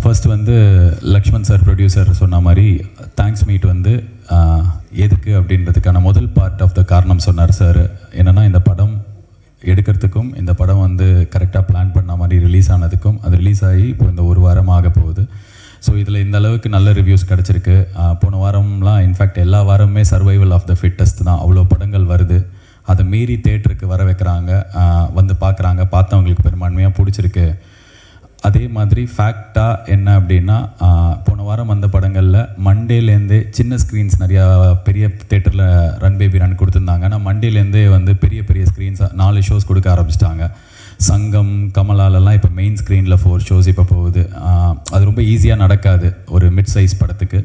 first வந்து Lakshman sir producer சொன்ன மாதிரி தேங்க்ஸ் மீட் வந்து ஆஹ், எதுக்கு அப்படின்றதுக்கான முதல் பார்ட் ஆஃப் த காரணம் சொன்னார் சார் என்னன்னா இந்த படம் எடுக்கிறதுக்கும் இந்த படம் வந்து கரெக்டாக பிளான் பண்ண மாதிரி ரிலீஸ் ஆனதுக்கும் அது ரிலீஸ் ஆகி இப்போ இந்த ஒரு வாரம் ஆக போகுது ஸோ இதில் இந்த அளவுக்கு நல்ல ரிவ்யூஸ் கிடச்சிருக்கு ஆஹ், போன வாரம்லாம் இன்ஃபேக்ட் எல்லா வாரமுமே சர்வைவல் ஆஃப் த ஃபிட்டஸ்ட் தான் அவ்வளோ படங்கள் வருது அதை மீறி தேட்டருக்கு வர வைக்கிறாங்க ஆஹ், வந்து பார்க்குறாங்க பார்த்தவங்களுக்கு பெரும்பான்மையாக பிடிச்சிருக்கு அதே மாதிரி ஃபேக்டாக என்ன அப்படின்னா ஆஹ், போன வாரம் வந்த படங்களில் மண்டேலேருந்தே சின்ன ஸ்க்ரீன்ஸ் நிறையா பெரிய தேட்டரில் ரன் பேபி ரன் கொடுத்துருந்தாங்க ஆனால் மண்டேலேருந்தே வந்து பெரிய பெரிய ஸ்க்ரீன்ஸ் நாலு ஷோஸ் கொடுக்க ஆரம்பிச்சிட்டாங்க சங்கம் கமலாலெல்லாம் இப்போ மெயின் ஸ்க்ரீனில் ஃபோர் ஷோஸ் இப்போ போகுது ஆஹ், அது ரொம்ப ஈஸியாக நடக்காது ஒரு மிட் சைஸ் படத்துக்கு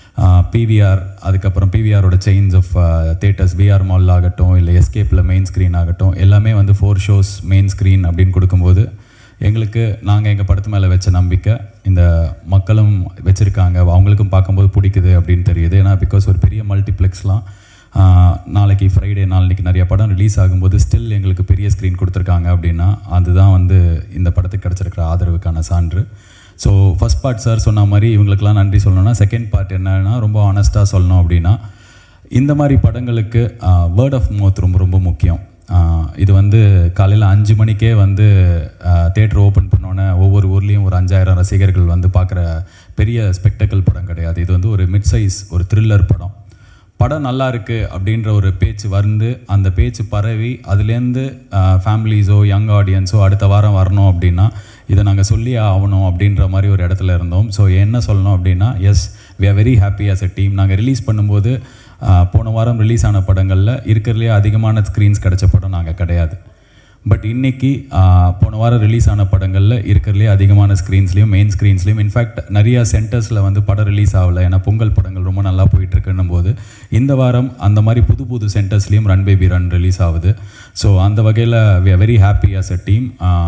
பிவிஆர் அதுக்கப்புறம் பிவிஆரோட chains of theatres VR mall ஆகட்டும் இல்லை எஸ்கேப்பில் மெயின் ஸ்க்ரீன் ஆகட்டும் எல்லாமே வந்து ஃபோர் ஷோஸ் மெயின் ஸ்க்ரீன் அப்படின்னு கொடுக்கும்போது எங்களுக்கு நாங்கள் எங்கள் படத்து மேலே வச்ச நம்பிக்கை இந்த மக்களும் வச்சுருக்காங்க அவங்களுக்கும் பார்க்கும்போது பிடிக்குது அப்படின்னு தெரியுது ஏன்னா பிகாஸ் ஒரு பெரிய மல்டிப்ளெக்ஸ்லாம் நாளைக்கு ஃப்ரைடே நாளைக்கு நிறைய படம் ரிலீஸ் ஆகும்போது ஸ்டில் எங்களுக்கு பெரிய ஸ்க்ரீன் கொடுத்துருக்காங்க அப்படின்னா அதுதான் வந்து இந்த படத்துக்கு கிடச்சிருக்கிற ஆதரவுக்கான சான்று ஸோ ஃபஸ்ட் பார்ட் சார் சொன்ன மாதிரி இவங்களுக்கெல்லாம் நன்றி சொல்லணும்னா செகண்ட் பார்ட் என்னன்னா ரொம்ப ஆனஸ்ட்டாக சொல்லணும் அப்படின்னா இந்த மாதிரி படங்களுக்கு வேர்ட் ஆஃப் மவுத் ரொம்ப ரொம்ப முக்கியம் ஆஹ் இது வந்து காலையில் அஞ்சு மணிக்கே வந்து தேட்டர் ஓப்பன் பண்ணோன்னே ஒவ்வொரு ஊர்லேயும் ஒரு அஞ்சாயிரம் ரசிகர்கள் வந்து பார்க்குற பெரிய ஸ்பெக்டக்கல் படம் கிடையாது இது வந்து ஒரு மிட் சைஸ் ஒரு த்ரில்லர் படம் படம் நல்லா இருக்கு அப்படின்ற ஒரு பேச்சு வந்து அந்த பேச்சு பரவி அதுலேருந்து ஃபேமிலிஸோ யங் ஆடியன்ஸோ அடுத்த வாரம் வரணும் அப்படின்னா இதை நாங்கள் சொல்லியே ஆகணும் அப்படின்ற மாதிரி ஒரு இடத்துல இருந்தோம் ஸோ என்ன சொல்லணும் அப்படின்னா yes we are very happy as a team நாங்கள் ரிலீஸ் பண்ணும்போது ஆஹ், போன வாரம் ரிலீஸ் ஆன படங்களில் இருக்கிறதுலே அதிகமான ஸ்க்ரீன்ஸ் கிடைச்ச படம் நாங்கள் கிடையாது பட் இன்னைக்கு ஆஹ், போன வாரம் ரிலீஸ் ஆன படங்களில் இருக்கிறதுலே அதிகமான ஸ்க்ரீன்ஸ்லையும் மெயின் ஸ்க்ரீன்ஸ்லையும் இன்ஃபேக்ட் நிறைய சென்டர்ஸில் வந்து படம் ரிலீஸ் ஆகல ஏன்னா பொங்கல் படங்கள் ரொம்ப நல்லா போயிட்டு இருக்குன்னும் போது இந்த வாரம் அந்த மாதிரி புது புது சென்டர்ஸ்லையும் ரன் பேபி ரன் ரிலீஸ் ஆகுது ஸோ அந்த வகையில் we are very happy as a team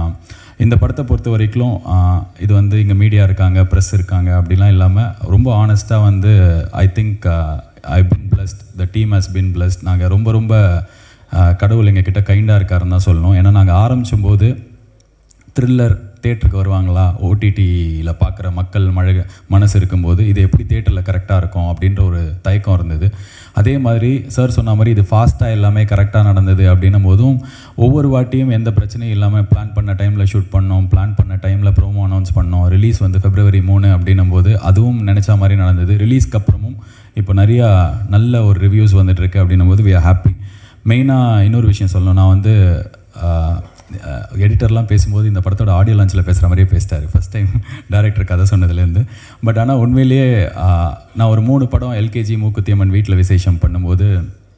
இந்த படத்தை பொறுத்த வரைக்கும் ஆஹ், இது வந்து இங்கே மீடியா இருக்காங்க ப்ரெஸ் இருக்காங்க அப்படிலாம் இல்லாமல் ரொம்ப ஆனஸ்ட்டாக வந்து I think I been blessed the team has been blessed நாங்கள் ரொம்ப ரொம்ப ஆஹ், கடவுள் எங்கள் கிட்ட கைண்டாக இருக்காருன்னு தான் சொல்லணும் ஏன்னா நாங்கள் ஆரம்பிச்சும் போது த்ரில்லர் தேட்டருக்கு வருவாங்களா ஓடிடியில் பார்க்குற மக்கள் மழை மனசு இருக்கும்போது இது எப்படி தேட்டரில் கரெக்டாக இருக்கும் அப்படின்ற ஒரு தயக்கம் இருந்தது அதே மாதிரி சார் சொன்ன மாதிரி இது ஃபாஸ்ட்டாக எல்லாமே கரெக்டாக நடந்தது அப்படின்னும் போதும் ஒவ்வொரு வாட்டியும் எந்த பிரச்சனையும் இல்லாமல் பிளான் பண்ண டைமில் ஷூட் பண்ணோம் பிளான் பண்ண டைமில் ப்ரோமோ அனௌன்ஸ் பண்ணோம் ரிலீஸ் வந்து ஃபெப்ரவரி மூணு அப்படின்னும் போது அதுவும் நினச்ச மாதிரி நடந்தது ரிலீஸ்க்கு அப்புறமும் இப்போ நிறையா நல்ல ஒரு ரிவ்யூஸ் வந்துட்டு இருக்கு அப்படின்னும் போது வி ஆர் ஹாப்பி மெயினாக இன்னொரு விஷயம் சொல்லணும் நான் வந்து எடிட்டர்லாம் பேசும்போது இந்த படத்தோட ஆடியோ லான்ச்சில் பேசுகிற மாதிரியே பேசிட்டாரு ஃபஸ்ட் டைம் டேரக்டர் கதை சொன்னதுலேருந்து பட் ஆனால் உண்மையிலேயே ஆஹ், நான் ஒரு மூணு படம் எல்கேஜி மூக்குத்தியம்மன் வீட்டில் விசேஷம் பண்ணும்போது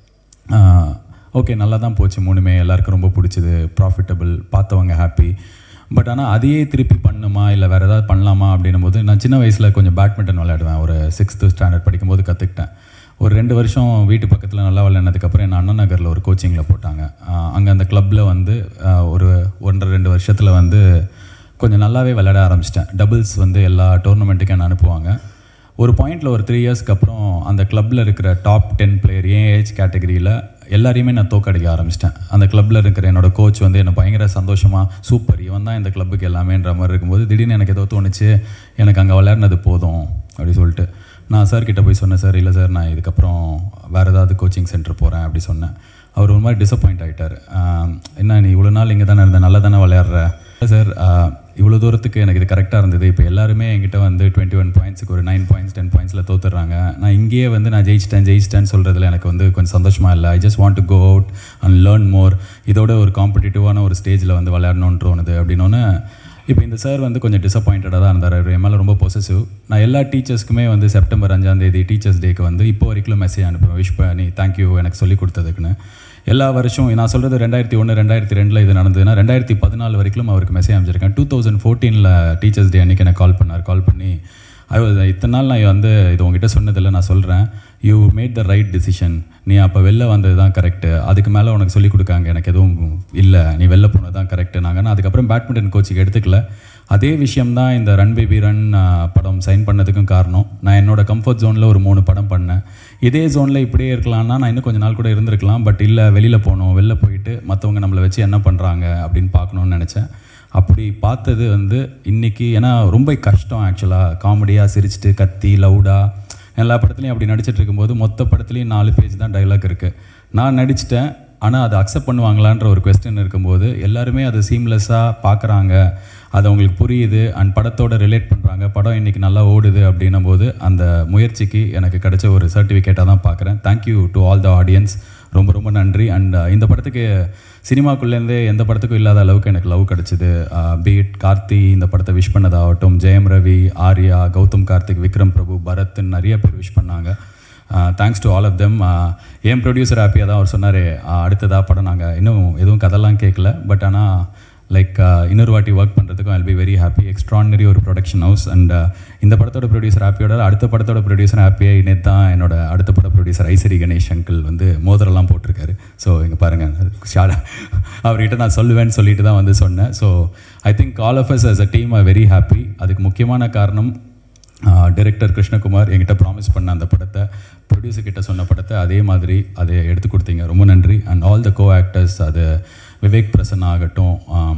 ஓகே நல்லா தான் போச்சு மூணுமே எல்லாருக்கும் ரொம்ப பிடிச்சது ப்ராஃபிட்டபிள் பார்த்தவங்க ஹாப்பி பட் ஆனால் அதையே திருப்பி பண்ணுமா இல்லை வேறு ஏதாவது பண்ணலாமா அப்படின்னும் போது நான் சின்ன வயசில் கொஞ்சம் பேட்மிண்டன் விளையாடுவேன் ஒரு சிக்ஸ்த்து ஸ்டாண்டர்ட் படிக்கும்போது கற்றுக்கிட்டேன் ஒரு ரெண்டு வருஷம் வீட்டு பக்கத்தில் நல்லா விளையாடுனதுக்கப்புறம் என்ன அண்ணா நகரில் ஒரு கோச்சிங்கில் போட்டாங்க அங்கே அந்த கிளப்பில் வந்து ஆஹ், ஒரு ஒன்றரை ரெண்டு வருஷத்தில் வந்து கொஞ்சம் நல்லாவே விளையாட ஆரம்பிச்சிட்டேன் டபுள்ஸ் வந்து எல்லா டோர்னமெண்ட்டுக்கும் என்ன அனுப்புவாங்க ஒரு பாயிண்டில் ஒரு த்ரீ இயர்ஸ்க்கு அப்புறம் அந்த கிளப்பில் இருக்கிற டாப் டென் பிளேயர் ஏன் ஏஜ் கேட்டகரியில் எல்லாரையுமே நான் தோக்கடிக்க ஆரம்பிச்சிட்டேன் அந்த கிளப்பில் இருக்கிற என்னோட கோச் வந்து என்னை பயங்கர சந்தோஷமாக சூப்பர் இவன் தான் இந்த கிளப்புக்கு எல்லாமேன்ற மாதிரி இருக்கும்போது திடீர்னு எனக்கு ஏதோ தோணுச்சு எனக்கு அங்கே விளையாடினது போதும் அப்படி சொல்லிட்டு நான் சார் கிட்ட போய் சொன்னேன் சார் இல்லை சார் நான் இதுக்கப்புறம் வேறு ஏதாவது கோச்சிங் சென்டர் போகிறேன் அப்படி சொன்னேன் அவர் ஒரு மாதிரி டிசப்பாயிண்ட் ஆகிட்டார் என்ன நீ இவ்வளோ நாள் இங்கே தானே இருந்த நல்லா தானே விளையாடுற சார் இவ்வளோ தூரத்துக்கு எனக்கு இது கரெக்டாக இருந்தது இப்போ எல்லாருமே என்கிட்ட வந்து டுவெண்ட்டி ஒன் பாயிண்ட்ஸுக்கு ஒரு நைன் பாயிண்ட்ஸ் டென் பாயிண்ட்ஸில் தோத்துடுறாங்க நான் இங்கேயே வந்து நான் ஜெயிச்சிட்டேன் ஜெயிச்சிட்டேன்னு சொல்கிறதுல எனக்கு வந்து கொஞ்சம் சந்தோஷமாக இல்லை I just want to go out and learn more இதோட ஒரு காம்படிட்டிவான ஒரு ஸ்டேஜில் வந்து விளையாடணும்னு தோணுது அப்படின்னோன்னு இப்போ இந்த சார் வந்து கொஞ்சம் டிசப்பாயிண்டடாக தான் இருந்தார் அவர் என் மேலே ரொம்ப பொசசிவ் நான் எல்லா டீச்சர்ஸ்க்குமே வந்து செப்டம்பர் அஞ்சாம் தேதி டீச்சர்ஸ் டேக்கு வந்து இப்போ வரைக்கும் மெசேஜ் அனுப்புவேன் விஷ் பண்ணி தேங்க்யூ எனக்கு சொல்லி கொடுத்ததுக்குன்னு எல்லா வருஷம் நான் சொல்கிறது ரெண்டாயிரத்தி ஒன்று ரெண்டாயிரத்தி ரெண்டில் இது நடந்ததுன்னா ரெண்டாயிரத்தி பதினாலு வரைக்கும் அவருக்கு மெசேஜ் அமைச்சிருக்கேன் டூ தௌசண்ட் ஃபோர்டீனில் டீச்சர்ஸ் டே அன்றைக்கி எனக்கு கால் பண்ணார் கால் பண்ணி ஐ was- இத்தனை நாள் நான் வந்து இது உங்ககிட்ட சொன்னதில்லை நான் சொல்கிறேன் you made the right decision நீ அப்போ வெளில வந்தது தான் கரெக்டு அதுக்கு மேலே உனக்கு சொல்லிக் கொடுக்காங்க எனக்கு எதுவும் இல்லை நீ வெளில போனது தான் கரெக்டு நாங்கள் அதுக்கப்புறம் பேட்மிண்டன் கோச்சிங் எடுத்துக்கல அதே விஷயம்தான் இந்த ரன் பேபி ரன் படம் சைன் பண்ணதுக்கும் காரணம் நான் என்னோட கம்ஃபர்ட் ஜோனில் ஒரு மூணு படம் பண்ணேன் இதே ஜோனில் இப்படியே இருக்கலாம்னா நான் இன்னும் கொஞ்ச நாள் கூட இருந்திருக்கலாம் பட் இல்லை வெளியில் போகணும் வெளில போயிட்டு மற்றவங்க நம்மளை வச்சு என்ன பண்ணுறாங்க அப்படின்னு பார்க்கணும்னு நினச்சேன் அப்படி பார்த்தது வந்து இன்னைக்கு ஏன்னா ரொம்ப கஷ்டம் ஆக்சுவலாக காமெடியாக சிரிச்சிட்டு கத்தி லவுடாக எல்லா படத்துலையும் அப்படி நடிச்சிட்டு இருக்கும்போது மொத்த படத்துலையும் நாலு பேஜ் தான் டைலாக் இருக்குது நான் நடிச்சிட்டேன் ஆனால் அதை அக்செப்ட் பண்ணுவாங்களான்ற ஒரு கொஸ்டின் இருக்கும்போது எல்லாருமே அதை சீம்லெஸ்ஸாக பார்க்குறாங்க அது அவங்களுக்கு புரியுது அண்ட் படத்தோட ரிலேட் பண்ணுறாங்க படம் இன்றைக்கி நல்லா ஓடுது அப்படின்னும் போது அந்த முயற்சிக்கு எனக்கு கிடைச்ச ஒரு சர்டிஃபிகேட்டாக தான் பார்க்குறேன் thank you to all the audience ரொம்ப ரொம்ப நன்றி அண்ட் இந்த படத்துக்கு சினிமாக்குள்ளேருந்தே எந்த படத்துக்கும் இல்லாத அளவுக்கு எனக்கு லவ் கிடச்சிது பீட் கார்த்தி இந்த படத்தை விஷ் பண்ணதாகட்டும் ஜெயம் ரவி ஆர்யா கௌதம் கார்த்திக் விக்ரம் பிரபு பரத்ன்னு நிறைய பேர் விஷ் பண்ணாங்க thanks to all of them என் ப்ரொடியூசர் ஹாப்பியாக தான் அவர் சொன்னார் அடுத்ததாக படம் நாங்கள் இன்னும் எதுவும் கதெல்லாம் கேட்கல பட் ஆனால் லைக் இன்னொரு வாட்டி ஒர்க் பண்ணுறதுக்கும் I'll be very happy extraordinary ஒரு ப்ரொடக்ஷன் ஹவுஸ் அண்ட் இந்த படத்தோட ப்ரொடியூசர் ஹாப்பியோட அடுத்த படத்தோட ப்ரொடியூசர் ஹாப்பியாக நேற்று தான் என்னோட அடுத்த பட ப்ரொடியூசர் ஐசரி கணேஷ் அங்கிள் வந்து மோதிரெல்லாம் போட்டிருக்காரு ஸோ இங்கே பாருங்கள் ஷாடா அவர்கிட்ட நான் சொல்லுவேன்னு சொல்லிட்டு தான் வந்து சொன்னேன் so I think all of us us a team are very happy அதுக்கு முக்கியமான காரணம் டைரக்டர் கிருஷ்ணகுமார் என்கிட்ட ப்ராமிஸ் பண்ண அந்த படத்தை ப்ரொடியூசர் கிட்ட சொன்ன படத்தை அதே மாதிரி அதை எடுத்து கொடுத்தீங்க ரொம்ப நன்றி and all the co actors அது விவேக் பிரசன்னா ஆகட்டும்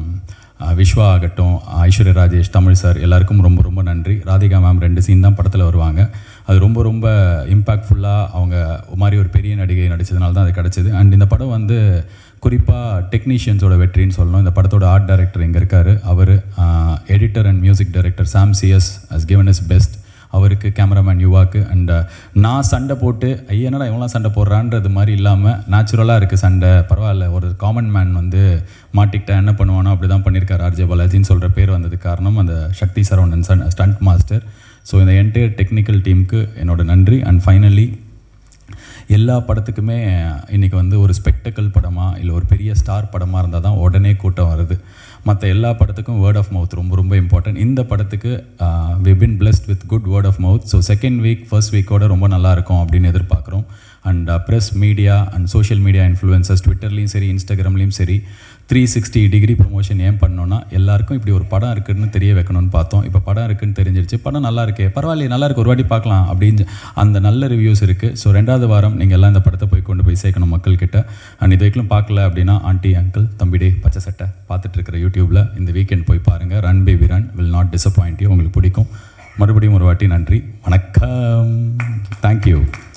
விஸ்வா ஆகட்டும் ஐஸ்வர்யா ராஜேஷ் தமிழ் சார் எல்லாருக்கும் ரொம்ப ரொம்ப நன்றி ராதிகா மேம் ரெண்டு சீன் தான் படத்தில் வருவாங்க அது ரொம்ப ரொம்ப இம்பேக்ட்ஃபுல்லாக அவங்க மாதிரி ஒரு பெரிய நடிகை நடித்ததுனால தான் அது கிடச்சிது அண்ட் இந்த படம் வந்து குறிப்பாக டெக்னீஷியன்ஸோட வெற்றின்னு சொல்லணும் இந்த படத்தோட ஆர்ட் டைரக்டர் எங்கே இருக்கார் அவர் editor and music director Sam CS has given his best அவருக்கு கேமராமேன் யுவாக்கு அண்ட் நான் சண்டை போட்டு ஐயனடா இவங்களாம் சண்டை போடுறான்றது மாதிரி இல்லாமல் நேச்சுரலாக இருக்குது சண்டை பரவாயில்ல ஒரு காமன் மேன் வந்து மாட்டிக்கிட்டா என்ன பண்ணுவானோ அப்படி தான் பண்ணியிருக்காரு ஆர்ஜே பாலாஜின்னு சொல்கிற பேர் வந்ததுக்கு காரணம் அந்த சக்தி சரவணன் சன் ஸ்டண்ட் மாஸ்டர் ஸோ இந்த என்டையர் டெக்னிக்கல் டீமுக்கு என்னோட நன்றி அண்ட் ஃபைனலி எல்லா படத்துக்குமே இன்றைக்கி வந்து ஒரு ஸ்பெக்டக்கல் படமாக இல்லை ஒரு பெரிய ஸ்டார் படமாக இருந்தால் தான் உடனே கூட்டம் வருது மற்ற எல்லா படத்துக்கும் வேர்ட் ஆஃப் மவுத் ரொம்ப ரொம்ப இம்பார்ட்டன்ட் இந்த படத்துக்கு we been blessed with good word of mouth so second week first வீக்கோட ரொம்ப நல்லா இருக்கும் அப்படின்னு எதிர்பார்க்குறோம் and press media and social media influences ட்விட்டர்லேயும் சரி இன்ஸ்டாகிராம்லேயும் சரி த்ரீ சிக்ஸ்டி டிகிரி ப்ரொமோஷன் ஏன் பண்ணோன்னா எல்லாருக்கும் இப்படி ஒரு படம் இருக்குன்னு தெரிய வைக்கணும்னு பார்த்தோம் இப்போ படம் இருக்குன்னு தெரிஞ்சிருச்சு படம் நல்லா இருக்கே பரவாயில்லையே நல்லா இருக்கு ஒரு வாட்டி பார்க்கலாம் அப்படின்னு அந்த நல்ல ரிவ்யூஸ் இருக்குது ஸோ ரெண்டாவது வாரம் நீங்கள் எல்லாம் இந்த படத்தை போய் கொண்டு போய் சேர்க்கணும் மக்கள்கிட்ட அண்ட் இது வரைக்கும் பார்க்கல அப்படின்னா ஆண்டி அங்கிள் தம்பிடே பச்சை சட்டை பார்த்துட்டு இருக்கிற யூடியூப்பில் இந்த வீக்கெண்ட் போய் பாருங்கள் Run Baby Run will not disappoint you உங்களுக்கு பிடிக்கும் மறுபடியும் ஒரு வாட்டி நன்றி வணக்கம் தேங்க்யூ